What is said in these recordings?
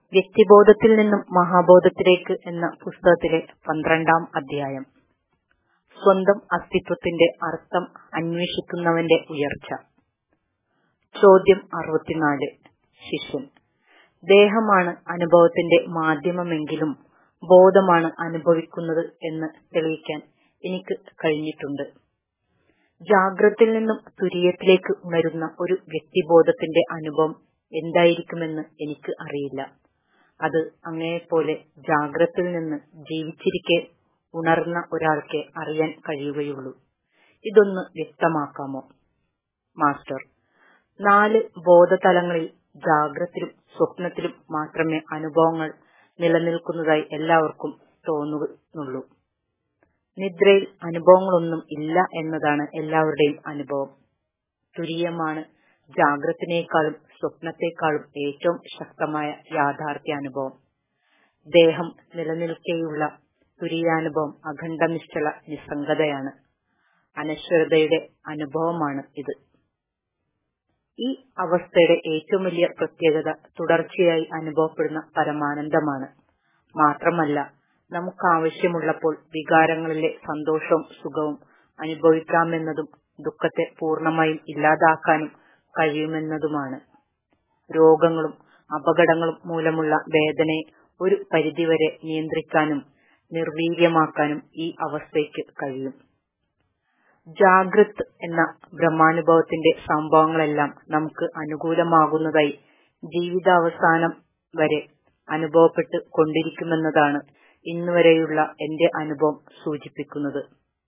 വ്യക്തിബോധത്തിൽ നിന്നും മഹാബോധത്തിലേക്ക് എന്ന പുസ്തകത്തിലെ പന്ത്രണ്ടാം അധ്യായം സ്വന്തം അസ്തിത്വത്തിന്റെ അർത്ഥം അന്വേഷിക്കുന്നവന്റെ ഉയർച്ച ചോദ്യം അറുപത്തിനാല് ശിഷ്യൻ ദേഹമാണ് അനുഭവത്തിന്റെ മാധ്യമമെങ്കിലും ബോധമാണ് അനുഭവിക്കുന്നത് എന്ന് തെളിയിക്കാൻ എനിക്ക് കഴിഞ്ഞിട്ടുണ്ട് ജാഗ്രത്തിൽ നിന്നും തുര്യത്തിലേക്ക് ഉണരുന്ന ഒരു വ്യക്തിബോധത്തിന്റെ അനുഭവം എന്തായിരിക്കുമെന്ന് എനിക്ക് അറിയില്ല അത് അങ്ങയെപ്പോലെ ജാഗ്രത്തിൽ നിന്ന് ജീവിച്ചിരിക്കെ ഉണർന്ന ഒരാൾക്ക് അറിയാൻ കഴിയുകയുള്ളൂ ഇതൊന്ന് വ്യക്തമാക്കാമോ മാസ്റ്റർ നാല് ബോധതലങ്ങളിൽ ജാഗ്രത്തിലും സ്വപ്നത്തിലും മാത്രമേ അനുഭവങ്ങൾ നിലനിൽക്കുന്നതായി എല്ലാവർക്കും തോന്നുന്നുള്ളൂ നിദ്രയിൽ അനുഭവങ്ങളൊന്നും ഇല്ല എന്നതാണ് എല്ലാവരുടെയും അനുഭവം തുര്യമാണ് ജാഗ്രത്തിനേക്കാളും സ്വപ്നത്തെക്കാളും ഏറ്റവും ശക്തമായ യാഥാർത്ഥ്യാനുഭവം ദേഹം നിലനിൽക്കെയുള്ള തുര്യാനുഭവം അഖണ്ഡ നിശ്ചല നിസ്സംഗതയാണ് അനശ്വരതയുടെ അനുഭവമാണ് ഇത് ഈ അവസ്ഥയുടെ ഏറ്റവും വലിയ പ്രത്യേകത തുടർച്ചയായി അനുഭവപ്പെടുന്ന പരമാനന്ദമാണ് മാത്രമല്ല നമുക്ക് ആവശ്യമുള്ളപ്പോൾ വികാരങ്ങളിലെ സന്തോഷവും സുഖവും അനുഭവിക്കാമെന്നതും ദുഃഖത്തെ പൂർണ്ണമായും ഇല്ലാതാക്കാനും കഴിയുമെന്നതുമാണ് രോഗങ്ങളും അപകടങ്ങളും മൂലമുള്ള വേദനയെ ഒരു പരിധിവരെ നിയന്ത്രിക്കാനും നിർവീര്യമാക്കാനും ഈ അവസ്ഥയ്ക്ക് കഴിയും ജാഗ്രത് എന്ന ബ്രഹ്മാനുഭവത്തിന്റെ സംഭവങ്ങളെല്ലാം നമുക്ക് അനുകൂലമാകുന്നതായി ജീവിതാവസാനം വരെ അനുഭവപ്പെട്ട് കൊണ്ടിരിക്കുമെന്നതാണ് ഇന്നുവരെയുള്ള എന്റെ അനുഭവം സൂചിപ്പിക്കുന്നത്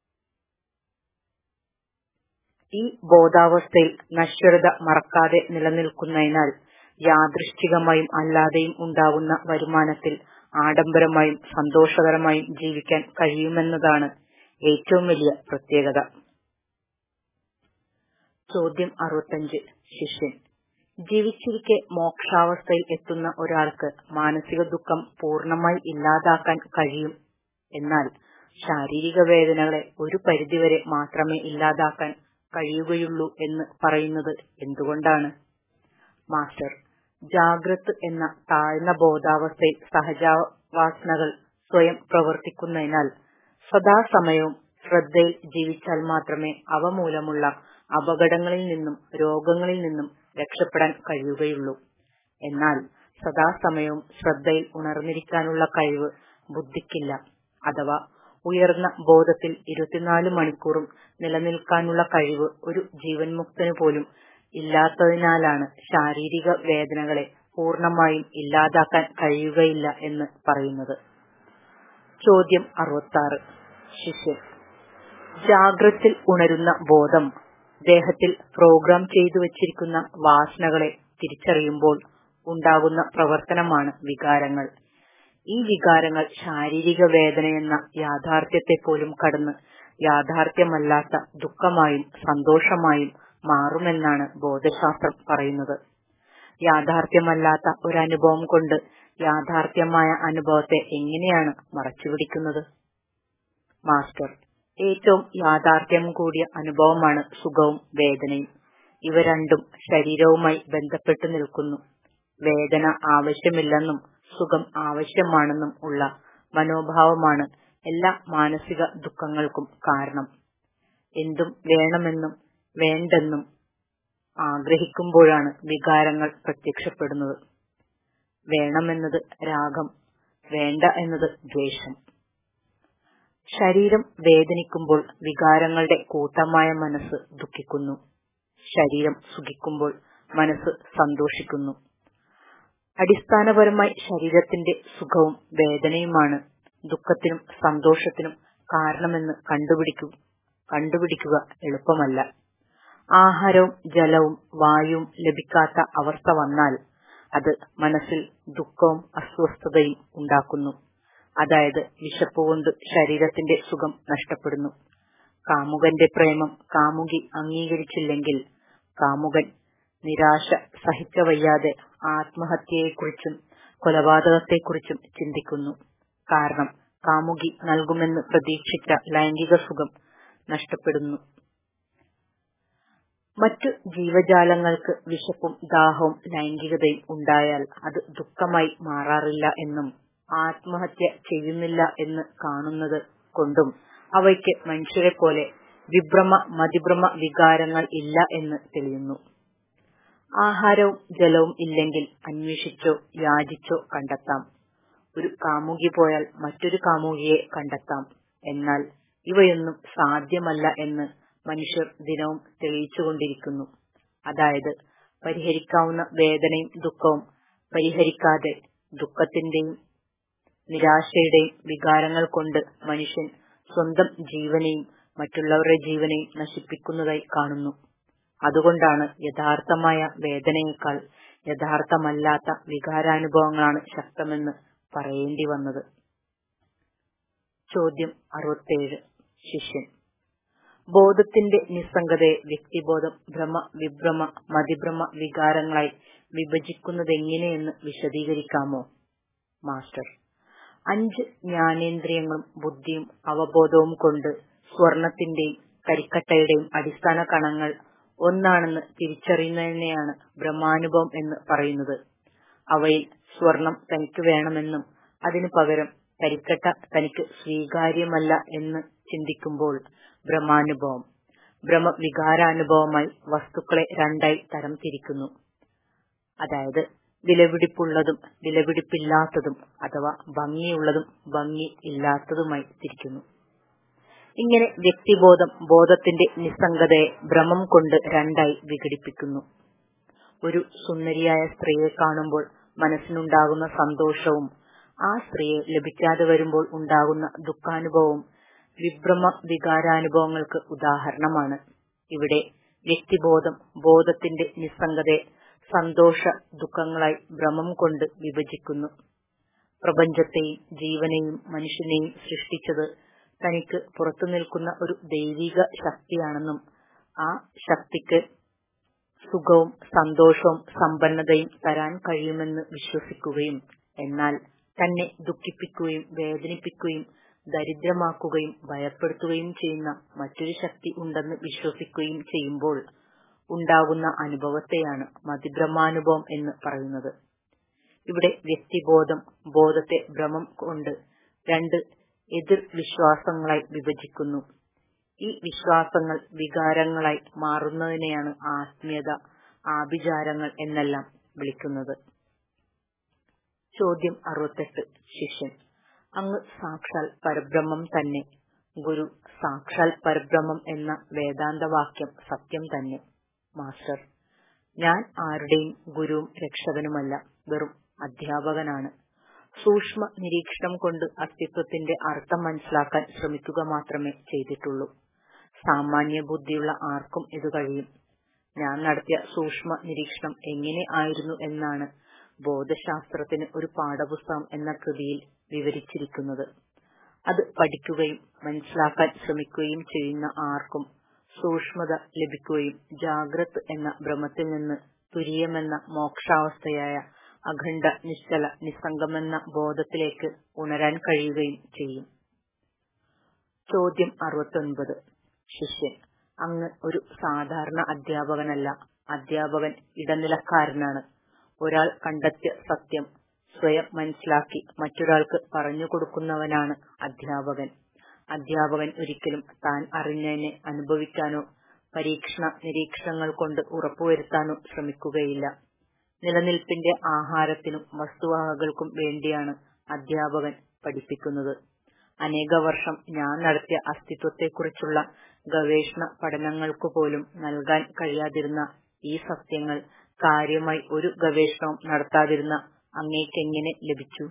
ഈ ബോധാവസ്ഥയിൽ നശ്വരത മറക്കാതെ നിലനിൽക്കുന്നതിനാൽ യാദൃശ്ചികമായും അല്ലാതെയും ഉണ്ടാകുന്ന വരുമാനത്തിൽ ആഡംബരമായും സന്തോഷകരമായും ജീവിക്കാൻ കഴിയുമെന്നതാണ് ഏറ്റവും വലിയ പ്രത്യേകത ചോദ്യം അറുപത്തഞ്ച് ശിഷ്യൻ ജീവിച്ചിരിക്കെ മോക്ഷാവസ്ഥയിൽ എത്തുന്ന ഒരാൾക്ക് മാനസിക ദുഃഖം പൂർണ്ണമായി ഇല്ലാതാക്കാൻ കഴിയും എന്നാൽ ശാരീരിക വേദനകളെ ഒരു പരിധിവരെ മാത്രമേ ഇല്ലാതാക്കാൻ കഴിയുകയുള്ളൂ എന്ന് പറയുന്നത് എന്തുകൊണ്ടാണ് മാസ്റ്റർ ജാഗ്രത് എന്ന താഴ്ന്ന ബോധാവസ്ഥയിൽ സഹജാവാസനകൾ സ്വയം പ്രവർത്തിക്കുന്നതിനാൽ സദാസമയവും ശ്രദ്ധയിൽ ജീവിച്ചാൽ മാത്രമേ അവ മൂലമുള്ള അപകടങ്ങളിൽ നിന്നും രോഗങ്ങളിൽ നിന്നും രക്ഷപ്പെടാൻ കഴിയുകയുള്ളൂ എന്നാൽ സദാസമയവും ശ്രദ്ധയിൽ ഉണർന്നിരിക്കാനുള്ള കഴിവ് ബുദ്ധിക്കില്ല അഥവാ ഉയർന്ന ബോധത്തിൽ ഇരുപത്തിനാല് മണിക്കൂറും നിലനിൽക്കാനുള്ള കഴിവ് ഒരു ജീവൻ മുക്തന് പോലും ഇല്ലാത്തതിനാലാണ് ശാരീരിക വേദനകളെ പൂർണ്ണമായും ഇല്ലാതാക്കാൻ കഴിയുകയില്ല എന്ന് പറയുന്നത് ചോദ്യം അറുപത്തി ശിഷ്യൻ ജാഗ്രത്തിൽ ഉണരുന്ന ബോധം ദേഹത്തിൽ പ്രോഗ്രാം ചെയ്തു വച്ചിരിക്കുന്ന വാസനകളെ തിരിച്ചറിയുമ്പോൾ ഉണ്ടാകുന്ന പ്രവർത്തനമാണ് വികാരങ്ങൾ ഈ വികാരങ്ങൾ ശാരീരിക വേദനയെന്ന യാഥാർത്ഥ്യത്തെ പോലും കടന്ന് യാഥാർത്ഥ്യമല്ലാത്ത ദുഃഖമായും സന്തോഷമായും മാറുമെന്നാണ് ബോധശാസ്ത്രം പറയുന്നത് യാഥാർത്ഥ്യമല്ലാത്ത ഒരനുഭവം കൊണ്ട് യാഥാർത്ഥ്യമായ അനുഭവത്തെ എങ്ങനെയാണ് മറച്ചുപിടിക്കുന്നത് മാസ്റ്റർ ഏറ്റവും യാഥാർത്ഥ്യം കൂടിയ അനുഭവമാണ് സുഖവും വേദനയും ഇവ രണ്ടും ശരീരവുമായി ബന്ധപ്പെട്ടു നിൽക്കുന്നു വേദന ആവശ്യമില്ലെന്നും സുഖം ആവശ്യമാണെന്നും ഉള്ള മനോഭാവമാണ് എല്ലാ മാനസിക ദുഃഖങ്ങൾക്കും കാരണം എന്തും വേണമെന്നും വേണ്ടെന്നും ആഗ്രഹിക്കുമ്പോഴാണ് വികാരങ്ങൾ പ്രത്യക്ഷപ്പെടുന്നത് വേണമെന്നത് രാഗം വേണ്ട എന്നത് ദ്വേഷം ശരീരം വേദനിക്കുമ്പോൾ വികാരങ്ങളുടെ കൂട്ടമായ മനസ്സ് ദുഃഖിക്കുന്നു ശരീരം സുഖിക്കുമ്പോൾ മനസ്സ് സന്തോഷിക്കുന്നു അടിസ്ഥാനപരമായി ശരീരത്തിന്റെ സുഖവും വേദനയുമാണ് ദുഃഖത്തിനും സന്തോഷത്തിനും കാരണമെന്ന് കണ്ടുപിടിക്കു കണ്ടുപിടിക്കുക എളുപ്പമല്ല ആഹാരവും ജലവും വായുവും ലഭിക്കാത്ത അവസ്ഥ വന്നാൽ അത് മനസ്സിൽ ദുഃഖവും അസ്വസ്ഥതയും ഉണ്ടാക്കുന്നു അതായത് വിശപ്പ് കൊണ്ട് ശരീരത്തിന്റെ സുഖം നഷ്ടപ്പെടുന്നു കാമുകന്റെ പ്രേമം കാമുകി അംഗീകരിച്ചില്ലെങ്കിൽ കാമുകൻ നിരാശ സഹിക്കവയ്യാതെ ആത്മഹത്യയെക്കുറിച്ചും കൊലപാതകത്തെക്കുറിച്ചും ചിന്തിക്കുന്നു കാരണം കാമുകി നൽകുമെന്ന് പ്രതീക്ഷിച്ച ലൈംഗിക സുഖം നഷ്ടപ്പെടുന്നു മറ്റു ജീവജാലങ്ങൾക്ക് വിശപ്പും ദാഹവും ലൈംഗികതയും ഉണ്ടായാൽ അത് ദുഃഖമായി മാറാറില്ല എന്നും ആത്മഹത്യ ചെയ്യുന്നില്ല എന്ന് കാണുന്നത് കൊണ്ടും അവയ്ക്ക് മനുഷ്യരെപ്പോലെ വിഭ്രമ മതിഭ്രമ വികാരങ്ങൾ ഇല്ല എന്ന് തെളിയുന്നു ആഹാരവും ജലവും ഇല്ലെങ്കിൽ അന്വേഷിച്ചോ യാചിച്ചോ കണ്ടെത്താം ഒരു കാമുകി പോയാൽ മറ്റൊരു കാമുകിയെ കണ്ടെത്താം എന്നാൽ ഇവയൊന്നും സാധ്യമല്ല എന്ന് മനുഷ്യർ ദിനവും തെളിയിച്ചുകൊണ്ടിരിക്കുന്നു അതായത് പരിഹരിക്കാവുന്ന വേദനയും ദുഃഖവും പരിഹരിക്കാതെ ദുഃഖത്തിന്റെയും നിരാശയുടെയും വികാരങ്ങൾ കൊണ്ട് മനുഷ്യൻ സ്വന്തം ജീവനെയും മറ്റുള്ളവരുടെ ജീവനെയും നശിപ്പിക്കുന്നതായി കാണുന്നു അതുകൊണ്ടാണ് യഥാർത്ഥമായ വേദനയേക്കാൾ യഥാർത്ഥമല്ലാത്ത വികാരാനുഭവങ്ങളാണ് ശക്തമെന്ന് പറയേണ്ടി വന്നത് ചോദ്യം അറുപത്തേഴ് ശിഷ്യൻ ബോധത്തിന്റെ നിസ്സംഗതയെ വ്യക്തിബോധം ഭ്രമ വിഭ്രമ മതിഭ്രമ വികാരങ്ങളായി വിഭജിക്കുന്നതെങ്ങനെയെന്ന് വിശദീകരിക്കാമോ മാസ്റ്റർ അഞ്ച് ജ്ഞാനേന്ദ്രിയങ്ങളും ബുദ്ധിയും അവബോധവും കൊണ്ട് സ്വർണത്തിന്റെയും കരിക്കട്ടയുടെയും അടിസ്ഥാന കണങ്ങൾ ഒന്നാണെന്ന് തിരിച്ചറിയുന്നതിനെയാണ് ബ്രഹ്മാനുഭവം എന്ന് പറയുന്നത് അവയിൽ സ്വർണം തനിക്ക് വേണമെന്നും അതിനു പകരം കരിക്കട്ട തനിക്ക് സ്വീകാര്യമല്ല എന്ന് ചിന്തിക്കുമ്പോൾ ബ്രഹ്മാനുഭവം ബ്രഹ്മവികാരാനുഭവമായി വസ്തുക്കളെ രണ്ടായി തരം തിരിക്കുന്നു അതായത് വിലപിടിപ്പുള്ളതും വിലപിടിപ്പില്ലാത്തതും അഥവാ ഭംഗിയുള്ളതും ഭംഗി ഇല്ലാത്തതുമായി തിരിക്കുന്നു ഇങ്ങനെ വ്യക്തിബോധം ബോധത്തിന്റെ നിസ്സംഗതയെ ഭ്രമം കൊണ്ട് രണ്ടായി വിഘടിപ്പിക്കുന്നു ഒരു സുന്ദരിയായ സ്ത്രീയെ കാണുമ്പോൾ മനസ്സിനുണ്ടാകുന്ന സന്തോഷവും ആ സ്ത്രീയെ ലഭിക്കാതെ വരുമ്പോൾ ഉണ്ടാകുന്ന ദുഃഖാനുഭവവും വിഭ്രമ വികാരാനുഭവങ്ങൾക്ക് ഉദാഹരണമാണ് ഇവിടെ വ്യക്തിബോധം ബോധത്തിന്റെ നിസ്സംഗതയെ സന്തോഷ ദുഃഖങ്ങളായി ഭ്രമം കൊണ്ട് വിഭജിക്കുന്നു പ്രപഞ്ചത്തെയും ജീവനെയും മനുഷ്യനെയും സൃഷ്ടിച്ചത് തനിക്ക് പുറത്തു നിൽക്കുന്ന ഒരു ദൈവിക ശക്തിയാണെന്നും ആ ശക്തിക്ക് സുഖവും സന്തോഷവും സമ്പന്നതയും തരാൻ കഴിയുമെന്ന് വിശ്വസിക്കുകയും എന്നാൽ തന്നെ ദുഃഖിപ്പിക്കുകയും വേദനിപ്പിക്കുകയും ദരിദ്രമാക്കുകയും ഭയപ്പെടുത്തുകയും ചെയ്യുന്ന മറ്റൊരു ശക്തി ഉണ്ടെന്ന് വിശ്വസിക്കുകയും ചെയ്യുമ്പോൾ ഉണ്ടാകുന്ന അനുഭവത്തെയാണ് മതിഭ്രമാനുഭവം എന്ന് പറയുന്നത് ഇവിടെ വ്യക്തിബോധം ബോധത്തെ ഭ്രമം കൊണ്ട് രണ്ട് എതിർ വിശ്വാസങ്ങളായി വിഭജിക്കുന്നു ഈ വിശ്വാസങ്ങൾ വികാരങ്ങളായി മാറുന്നതിനെയാണ് ആത്മീയത ആഭിചാരങ്ങൾ എന്നെല്ലാം വിളിക്കുന്നത് ചോദ്യം അറുപത്തെട്ട് ശിഷ്യൻ അങ്ങ് സാക്ഷാൽ പരബ്രഹ്മം തന്നെ ഗുരു സാക്ഷാൽ പരബ്രഹ്മം എന്ന വേദാന്ത വാക്യം സത്യം തന്നെ മാസ്റ്റർ ഞാൻ ആരുടെയും ഗുരുവും രക്ഷകനുമല്ല വെറും അധ്യാപകനാണ് സൂക്ഷ്മ നിരീക്ഷണം കൊണ്ട് അസ്തിത്വത്തിന്റെ അർത്ഥം മനസ്സിലാക്കാൻ ശ്രമിക്കുക മാത്രമേ ചെയ്തിട്ടുള്ളൂ സാമാന്യ ബുദ്ധിയുള്ള ആർക്കും ഇത് കഴിയും ഞാൻ നടത്തിയ സൂക്ഷ്മ നിരീക്ഷണം എങ്ങനെ ആയിരുന്നു എന്നാണ് ബോധശാസ്ത്രത്തിന് ഒരു പാഠപുസ്തകം എന്ന കൃതിയിൽ വിവരിച്ചിരിക്കുന്നത് അത് പഠിക്കുകയും മനസ്സിലാക്കാൻ ശ്രമിക്കുകയും ചെയ്യുന്ന ആർക്കും സൂക്ഷ്മത ലഭിക്കുകയും ജാഗ്രത് എന്ന ഭ്രമത്തിൽ നിന്ന് തുര്യമെന്ന മോക്ഷാവസ്ഥയായ അഖണ്ഡ നിശ്ചല നിസ്സംഗമെന്ന ബോധത്തിലേക്ക് ഉണരാൻ കഴിയുകയും ചെയ്യും ചോദ്യം അറുപത്തൊൻപത് ശിഷ്യൻ അങ്ങ് ഒരു സാധാരണ അധ്യാപകനല്ല അധ്യാപകൻ ഇടനിലക്കാരനാണ് ഒരാൾ കണ്ടെത്തിയ സത്യം സ്വയം മനസ്സിലാക്കി മറ്റൊരാൾക്ക് പറഞ്ഞു കൊടുക്കുന്നവനാണ് അധ്യാപകൻ അധ്യാപകൻ ഒരിക്കലും താൻ അറിഞ്ഞതിനെ അനുഭവിക്കാനോ പരീക്ഷണ നിരീക്ഷണങ്ങൾ കൊണ്ട് ഉറപ്പുവരുത്താനോ ശ്രമിക്കുകയില്ല നിലനിൽപ്പിന്റെ ആഹാരത്തിനും വസ്തുവകകൾക്കും വേണ്ടിയാണ് അധ്യാപകൻ പഠിപ്പിക്കുന്നത് അനേക വർഷം ഞാൻ നടത്തിയ അസ്തിത്വത്തെക്കുറിച്ചുള്ള ഗവേഷണ പഠനങ്ങൾക്കു പോലും നൽകാൻ കഴിയാതിരുന്ന ഈ സത്യങ്ങൾ കാര്യമായി ഒരു ഗവേഷണവും നടത്താതിരുന്ന അങ്ങേക്കെങ്ങനെ ലഭിച്ചു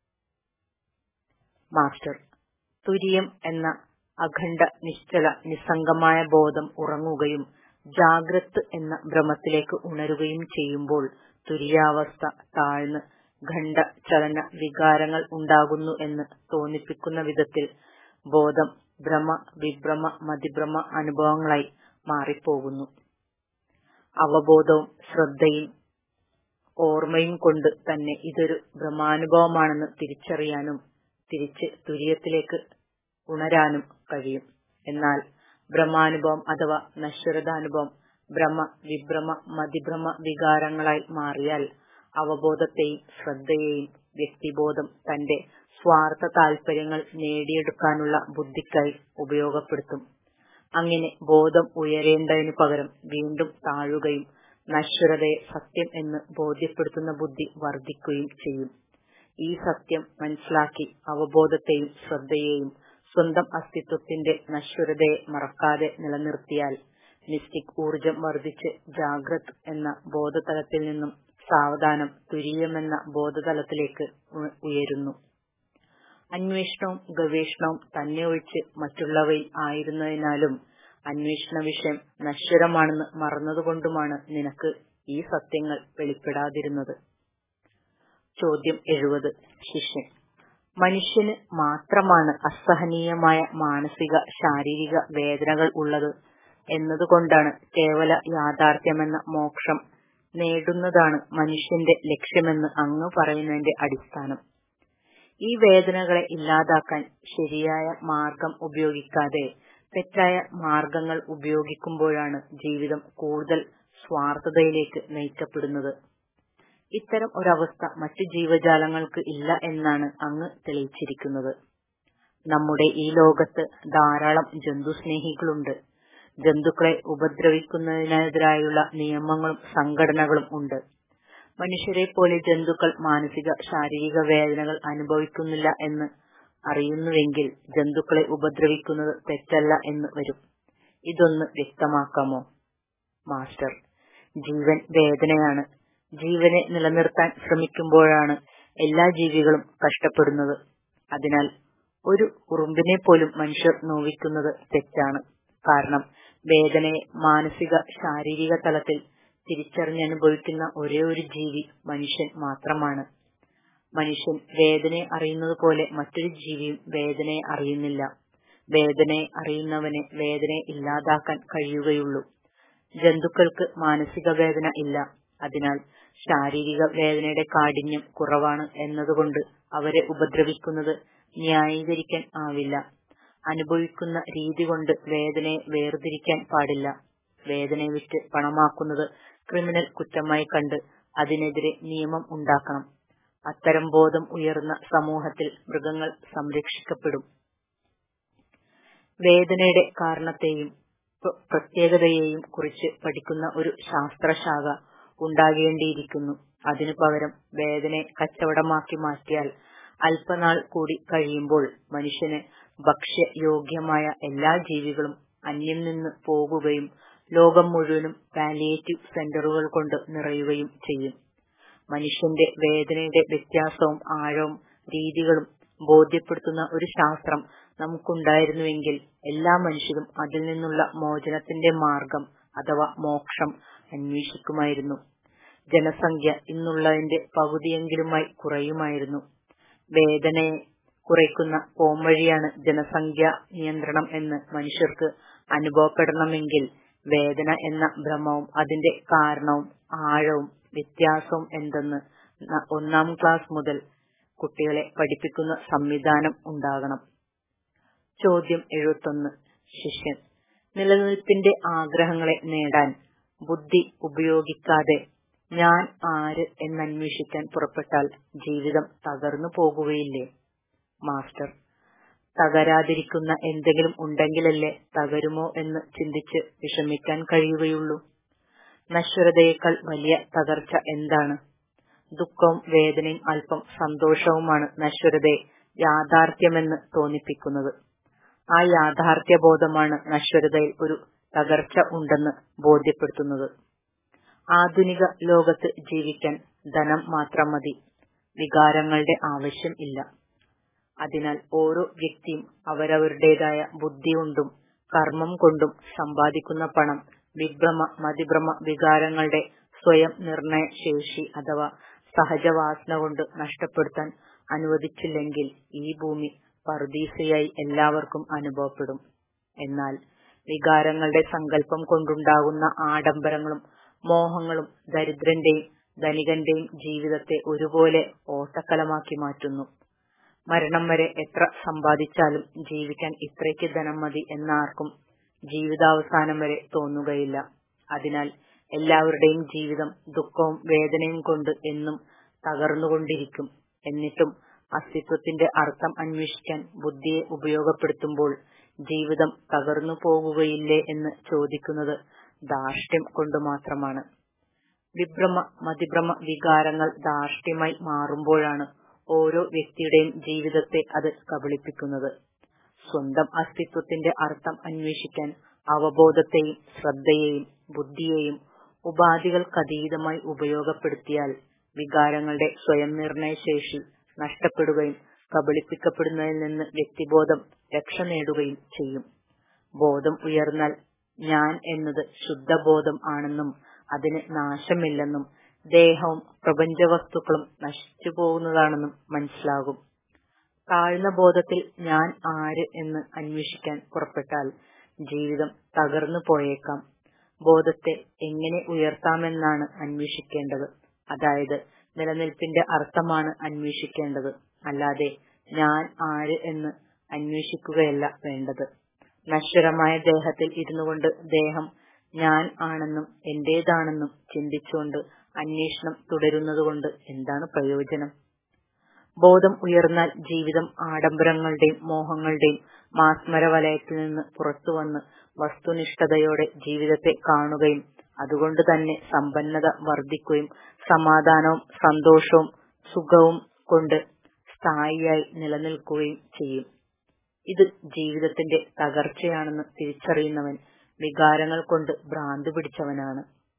മാസ്റ്റർ തുര്യം എന്ന അഖണ്ഡ നിശ്ചല നിസ്സംഗമായ ബോധം ഉറങ്ങുകയും ജാഗ്രത് എന്ന ഭ്രമത്തിലേക്ക് ഉണരുകയും ചെയ്യുമ്പോൾ തുര്യാവസ്ഥ താഴ്ന്ന് ഖണ്ഡ ചലന വികാരങ്ങൾ ഉണ്ടാകുന്നു എന്ന് തോന്നിപ്പിക്കുന്ന വിധത്തിൽ ബോധം ഭ്രമ വിഭ്രമ മതിഭ്രമ അനുഭവങ്ങളായി മാറിപ്പോകുന്നു അവബോധവും ശ്രദ്ധയും ഓർമ്മയും കൊണ്ട് തന്നെ ഇതൊരു ഭ്രമാനുഭവമാണെന്ന് തിരിച്ചറിയാനും തിരിച്ച് തുര്യത്തിലേക്ക് ഉണരാനും കഴിയും എന്നാൽ ഭ്രമാനുഭവം അഥവാ നശ്വരതാനുഭവം ഭ്രമ വിഭ്രമ മതിഭ്രമ വികാരങ്ങളായി മാറിയാൽ അവബോധത്തെയും ശ്രദ്ധയെയും വ്യക്തിബോധം തന്റെ സ്വാർത്ഥ താൽപര്യങ്ങൾ നേടിയെടുക്കാനുള്ള ബുദ്ധിക്കായി ഉപയോഗപ്പെടുത്തും അങ്ങനെ ബോധം ഉയരേണ്ടതിനു പകരം വീണ്ടും താഴുകയും നശ്വരതയെ സത്യം എന്ന് ബോധ്യപ്പെടുത്തുന്ന ബുദ്ധി വർദ്ധിക്കുകയും ചെയ്യും ഈ സത്യം മനസ്സിലാക്കി അവബോധത്തെയും ശ്രദ്ധയെയും സ്വന്തം അസ്തിത്വത്തിന്റെ നശ്വരതയെ മറക്കാതെ നിലനിർത്തിയാൽ മിസ്റ്റിക് ഊർജം വർദ്ധിച്ച് ജാഗ്രത് എന്ന ബോധതലത്തിൽ നിന്നും സാവധാനം തുരീയമെന്ന ബോധതലത്തിലേക്ക് ഉയരുന്നു അന്വേഷണവും ഗവേഷണവും തന്നെ ഒഴിച്ച് മറ്റുള്ളവയിൽ ആയിരുന്നതിനാലും അന്വേഷണ വിഷയം നശ്വരമാണെന്ന് മറന്നതുകൊണ്ടുമാണ് നിനക്ക് ഈ സത്യങ്ങൾ വെളിപ്പെടാതിരുന്നത് ചോദ്യം എഴുപത് ശിഷ്യൻ മനുഷ്യന് മാത്രമാണ് അസഹനീയമായ മാനസിക ശാരീരിക വേദനകൾ ഉള്ളത് എന്നതുകൊണ്ടാണ് കേവല യാഥാർത്ഥ്യമെന്ന മോക്ഷം നേടുന്നതാണ് മനുഷ്യന്റെ ലക്ഷ്യമെന്ന് അങ്ങ് പറയുന്നതിന്റെ അടിസ്ഥാനം ഈ വേദനകളെ ഇല്ലാതാക്കാൻ ശരിയായ മാർഗം ഉപയോഗിക്കാതെ തെറ്റായ മാർഗങ്ങൾ ഉപയോഗിക്കുമ്പോഴാണ് ജീവിതം കൂടുതൽ സ്വാർത്ഥതയിലേക്ക് നയിക്കപ്പെടുന്നത് ഇത്തരം ഒരവസ്ഥ മറ്റു ജീവജാലങ്ങൾക്ക് ഇല്ല എന്നാണ് അങ്ങ് തെളിയിച്ചിരിക്കുന്നത് നമ്മുടെ ഈ ലോകത്ത് ധാരാളം ജന്തുസ്നേഹികളുണ്ട് ജന്തുക്കളെ ഉപദ്രവിക്കുന്നതിനെതിരായുള്ള നിയമങ്ങളും സംഘടനകളും ഉണ്ട് മനുഷ്യരെ പോലെ ജന്തുക്കൾ മാനസിക ശാരീരിക വേദനകൾ അനുഭവിക്കുന്നില്ല എന്ന് അറിയുന്നുവെങ്കിൽ ജന്തുക്കളെ ഉപദ്രവിക്കുന്നത് തെറ്റല്ല എന്ന് വരും ഇതൊന്ന് വ്യക്തമാക്കാമോ മാസ്റ്റർ ജീവൻ വേദനയാണ് ജീവനെ നിലനിർത്താൻ ശ്രമിക്കുമ്പോഴാണ് എല്ലാ ജീവികളും കഷ്ടപ്പെടുന്നത് അതിനാൽ ഒരു ഉറുമ്പിനെ പോലും മനുഷ്യർ നോവിക്കുന്നത് തെറ്റാണ് കാരണം വേദനയെ മാനസിക ശാരീരിക തലത്തിൽ തിരിച്ചറിഞ്ഞനുഭവിക്കുന്ന ഒരേ ഒരു ജീവി മനുഷ്യൻ മാത്രമാണ് മനുഷ്യൻ വേദനയെ അറിയുന്നത് പോലെ മറ്റൊരു ജീവിയും വേദനയെ അറിയുന്നില്ല വേദനയെ അറിയുന്നവനെ വേദനയെ ഇല്ലാതാക്കാൻ കഴിയുകയുള്ളൂ ജന്തുക്കൾക്ക് മാനസിക വേദന ഇല്ല അതിനാൽ ശാരീരിക വേദനയുടെ കാഠിന്യം കുറവാണ് എന്നതുകൊണ്ട് അവരെ ഉപദ്രവിക്കുന്നത് ന്യായീകരിക്കാൻ ആവില്ല അനുഭവിക്കുന്ന രീതി കൊണ്ട് വേദനയെ വേർതിരിക്കാൻ പാടില്ല വേദനയെ വിറ്റ് പണമാക്കുന്നത് ക്രിമിനൽ കുറ്റമായി കണ്ട് അതിനെതിരെ നിയമം ഉണ്ടാക്കണം അത്തരം ബോധം ഉയർന്ന സമൂഹത്തിൽ മൃഗങ്ങൾ സംരക്ഷിക്കപ്പെടും വേദനയുടെ കാരണത്തെയും പ്രത്യേകതയെയും കുറിച്ച് പഠിക്കുന്ന ഒരു ശാസ്ത്രശാഖ ഉണ്ടാകേണ്ടിയിരിക്കുന്നു അതിനു പകരം വേദനയെ കച്ചവടമാക്കി മാറ്റിയാൽ അല്പനാൾ കൂടി കഴിയുമ്പോൾ മനുഷ്യന് ഭക്ഷ്യയോഗ്യമായ എല്ലാ ജീവികളും അന്യം നിന്ന് പോകുകയും ലോകം മുഴുവനും പാലിയേറ്റീവ് സെന്ററുകൾ കൊണ്ട് നിറയുകയും ചെയ്യും മനുഷ്യന്റെ വേദനയുടെ വ്യത്യാസവും ആഴവും രീതികളും ബോധ്യപ്പെടുത്തുന്ന ഒരു ശാസ്ത്രം നമുക്കുണ്ടായിരുന്നുവെങ്കിൽ എല്ലാ മനുഷ്യരും അതിൽ നിന്നുള്ള മോചനത്തിന്റെ മാർഗം അഥവാ മോക്ഷം അന്വേഷിക്കുമായിരുന്നു ജനസംഖ്യ ഇന്നുള്ളതിന്റെ പകുതിയെങ്കിലുമായി കുറയുമായിരുന്നു വേദനയെ കുറയ്ക്കുന്ന പോംവഴിയാണ് ജനസംഖ്യ നിയന്ത്രണം എന്ന് മനുഷ്യർക്ക് അനുഭവപ്പെടണമെങ്കിൽ വേദന എന്ന ഭ്രമവും അതിന്റെ കാരണവും ആഴവും വ്യത്യാസവും എന്തെന്ന് ഒന്നാം ക്ലാസ് മുതൽ കുട്ടികളെ പഠിപ്പിക്കുന്ന സംവിധാനം ഉണ്ടാകണം ചോദ്യം എഴുപത്തൊന്ന് ശിഷ്യൻ നിലനിൽപ്പിന്റെ ആഗ്രഹങ്ങളെ നേടാൻ ബുദ്ധി ഉപയോഗിക്കാതെ ഞാൻ ആര് എന്നന്വേഷിക്കാൻ പുറപ്പെട്ടാൽ ജീവിതം തകർന്നു പോകുകയില്ലേ മാസ്റ്റർ തകരാതിരിക്കുന്ന എന്തെങ്കിലും ഉണ്ടെങ്കിലല്ലേ തകരുമോ എന്ന് ചിന്തിച്ച് വിഷമിക്കാൻ കഴിയുകയുള്ളൂ നശ്വരതയേക്കാൾ വലിയ തകർച്ച എന്താണ് ദുഃഖവും വേദനയും അല്പം സന്തോഷവുമാണ് നശ്വരതയെ യാഥാർത്ഥ്യമെന്ന് തോന്നിപ്പിക്കുന്നത് ആ യാഥാർത്ഥ്യബോധമാണ് നശ്വരതയിൽ ഒരു തകർച്ച ഉണ്ടെന്ന് ബോധ്യപ്പെടുത്തുന്നത് ആധുനിക ലോകത്ത് ജീവിക്കാൻ ധനം മാത്രം മതി വികാരങ്ങളുടെ ആവശ്യം ഇല്ല അതിനാൽ ഓരോ വ്യക്തിയും അവരവരുടേതായ ബുദ്ധി കൊണ്ടും കർമ്മം കൊണ്ടും സമ്പാദിക്കുന്ന പണം വിഭ്രമ മതിഭ്രമ വികാരങ്ങളുടെ സ്വയം നിർണയ ശേഷി അഥവാ സഹജവാസന കൊണ്ട് നഷ്ടപ്പെടുത്താൻ അനുവദിച്ചില്ലെങ്കിൽ ഈ ഭൂമി പറുദീസയായി എല്ലാവർക്കും അനുഭവപ്പെടും എന്നാൽ വികാരങ്ങളുടെ സങ്കല്പം കൊണ്ടുണ്ടാകുന്ന ആഡംബരങ്ങളും മോഹങ്ങളും ദരിദ്രന്റെയും ധനികന്റെയും ജീവിതത്തെ ഒരുപോലെ ഓട്ടക്കലമാക്കി മാറ്റുന്നു മരണം വരെ എത്ര സമ്പാദിച്ചാലും ജീവിക്കാൻ ഇത്രയ്ക്ക് ധനം മതി എന്നാർക്കും ജീവിതാവസാനം വരെ തോന്നുകയില്ല അതിനാൽ എല്ലാവരുടെയും ജീവിതം ദുഃഖവും വേദനയും കൊണ്ട് എന്നും തകർന്നുകൊണ്ടിരിക്കും എന്നിട്ടും അസ്തിത്വത്തിന്റെ അർത്ഥം അന്വേഷിക്കാൻ ബുദ്ധിയെ ഉപയോഗപ്പെടുത്തുമ്പോൾ ജീവിതം തകർന്നു പോകുകയില്ലേ എന്ന് ചോദിക്കുന്നത് ധാർഷ്ട്യം കൊണ്ട് മാത്രമാണ് വിഭ്രമ മതിഭ്രമ വികാരങ്ങൾ ധാർഷ്ട്യമായി മാറുമ്പോഴാണ് ഓരോ വ്യക്തിയുടെയും ജീവിതത്തെ അത് കബളിപ്പിക്കുന്നത് സ്വന്തം അസ്തിത്വത്തിന്റെ അർത്ഥം അന്വേഷിക്കാൻ അവബോധത്തെയും ശ്രദ്ധയെയും ബുദ്ധിയെയും ഉപാധികൾക്കതീതമായി ഉപയോഗപ്പെടുത്തിയാൽ വികാരങ്ങളുടെ സ്വയം നിർണയശേഷി നഷ്ടപ്പെടുകയും കബളിപ്പിക്കപ്പെടുന്നതിൽ നിന്ന് വ്യക്തിബോധം രക്ഷ നേടുകയും ചെയ്യും ബോധം ഉയർന്നാൽ ഞാൻ എന്നത് ശുദ്ധബോധം ആണെന്നും അതിന് നാശമില്ലെന്നും ദേഹവും പ്രപഞ്ചവസ്തുക്കളും നശിച്ചു പോകുന്നതാണെന്നും മനസ്സിലാകും താഴ്ന്ന ബോധത്തിൽ ഞാൻ ആര് എന്ന് അന്വേഷിക്കാൻ പുറപ്പെട്ടാൽ ജീവിതം തകർന്നു പോയേക്കാം ബോധത്തെ എങ്ങനെ ഉയർത്താമെന്നാണ് അന്വേഷിക്കേണ്ടത് അതായത് നിലനിൽപ്പിന്റെ അർത്ഥമാണ് അന്വേഷിക്കേണ്ടത് അല്ലാതെ ഞാൻ ആര് എന്ന് അന്വേഷിക്കുകയല്ല വേണ്ടത് നശ്വരമായ ദേഹത്തിൽ ഇരുന്നുകൊണ്ട് ദേഹം ഞാൻ ആണെന്നും എന്റേതാണെന്നും ചിന്തിച്ചുകൊണ്ട് അന്വേഷണം തുടരുന്നതുകൊണ്ട് എന്താണ് പ്രയോജനം ബോധം ഉയർന്നാൽ ജീവിതം ആഡംബരങ്ങളുടെയും മോഹങ്ങളുടെയും മാസ്മര വലയത്തിൽ നിന്ന് പുറത്തുവന്ന് വസ്തുനിഷ്ഠതയോടെ ജീവിതത്തെ കാണുകയും അതുകൊണ്ട് തന്നെ സമ്പന്നത വർദ്ധിക്കുകയും സമാധാനവും സന്തോഷവും സുഖവും കൊണ്ട് സ്ഥായിയായി നിലനിൽക്കുകയും ചെയ്യും ഇത് ജീവിതത്തിന്റെ തകർച്ചയാണെന്ന് തിരിച്ചറിയുന്നവൻ വികാരങ്ങൾ കൊണ്ട് ഭ്രാന്ത് പിടിച്ചവനാണ്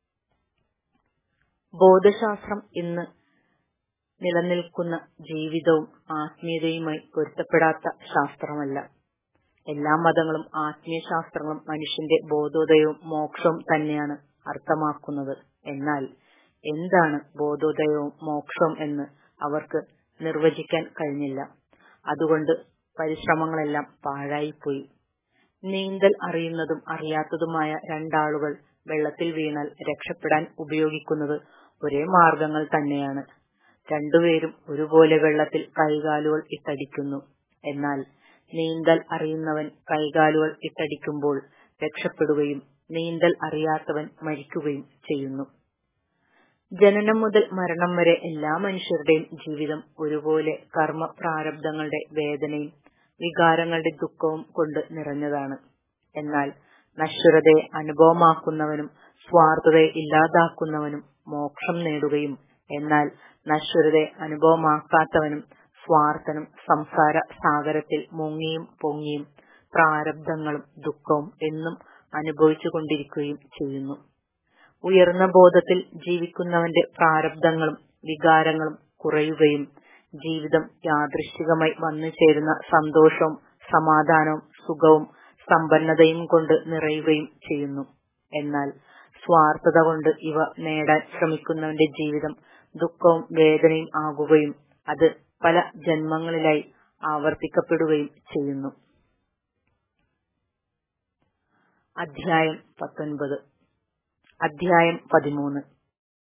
ബോധശാസ്ത്രം ഇന്ന് നിലനിൽക്കുന്ന ജീവിതവും ആത്മീയതയുമായി പൊരുത്തപ്പെടാത്ത ശാസ്ത്രമല്ല എല്ലാ മതങ്ങളും ആത്മീയ ശാസ്ത്രങ്ങളും മനുഷ്യന്റെ ബോധോദയവും മോക്ഷവും തന്നെയാണ് അർത്ഥമാക്കുന്നത് എന്നാൽ എന്താണ് ബോധോദയവും മോക്ഷവും എന്ന് അവർക്ക് നിർവചിക്കാൻ കഴിഞ്ഞില്ല അതുകൊണ്ട് പരിശ്രമങ്ങളെല്ലാം പാഴായിപ്പോയി നീന്തൽ അറിയുന്നതും അറിയാത്തതുമായ രണ്ടാളുകൾ വെള്ളത്തിൽ വീണാൽ രക്ഷപ്പെടാൻ ഉപയോഗിക്കുന്നത് ഒരേ മാർഗങ്ങൾ തന്നെയാണ് രണ്ടുപേരും ഒരുപോലെ വെള്ളത്തിൽ കൈകാലുകൾ ഇട്ടടിക്കുന്നു എന്നാൽ നീന്തൽ അറിയുന്നവൻ കൈകാലുകൾ ഇട്ടടിക്കുമ്പോൾ രക്ഷപ്പെടുകയും നീന്തൽ അറിയാത്തവൻ മരിക്കുകയും ചെയ്യുന്നു ജനനം മുതൽ മരണം വരെ എല്ലാ മനുഷ്യരുടെയും ജീവിതം ഒരുപോലെ കർമ്മ പ്രാരബ്ധങ്ങളുടെ വേദനയും വികാരങ്ങളുടെ ദുഃഖവും കൊണ്ട് നിറഞ്ഞതാണ് എന്നാൽ നശ്വരതയെ അനുഭവമാക്കുന്നവനും സ്വാർത്ഥതയെ ഇല്ലാതാക്കുന്നവനും മോക്ഷം നേടുകയും എന്നാൽ നശ്വരതയെ അനുഭവമാക്കാത്തവനും സ്വാർത്ഥനും സംസാര സാഗരത്തിൽ മുങ്ങിയും പൊങ്ങിയും പ്രാരബ്ധങ്ങളും ദുഃഖവും എന്നും അനുഭവിച്ചുകൊണ്ടിരിക്കുകയും ചെയ്യുന്നു ഉയർന്ന ബോധത്തിൽ ജീവിക്കുന്നവന്റെ പ്രാരബ്ധങ്ങളും വികാരങ്ങളും കുറയുകയും ജീവിതം യാദൃശ്ചികമായി വന്നു ചേരുന്ന സന്തോഷവും സമാധാനവും സുഖവും സമ്പന്നതയും കൊണ്ട് നിറയുകയും ചെയ്യുന്നു എന്നാൽ സ്വാർത്ഥത കൊണ്ട് ഇവ നേടാൻ ശ്രമിക്കുന്നവന്റെ ജീവിതം ദുഃഖവും വേദനയും ആകുകയും അത് പല ജന്മങ്ങളിലായി ആവർത്തിക്കപ്പെടുകയും ചെയ്യുന്നു അധ്യായം പത്തൊൻപത് അധ്യായം പതിമൂന്ന്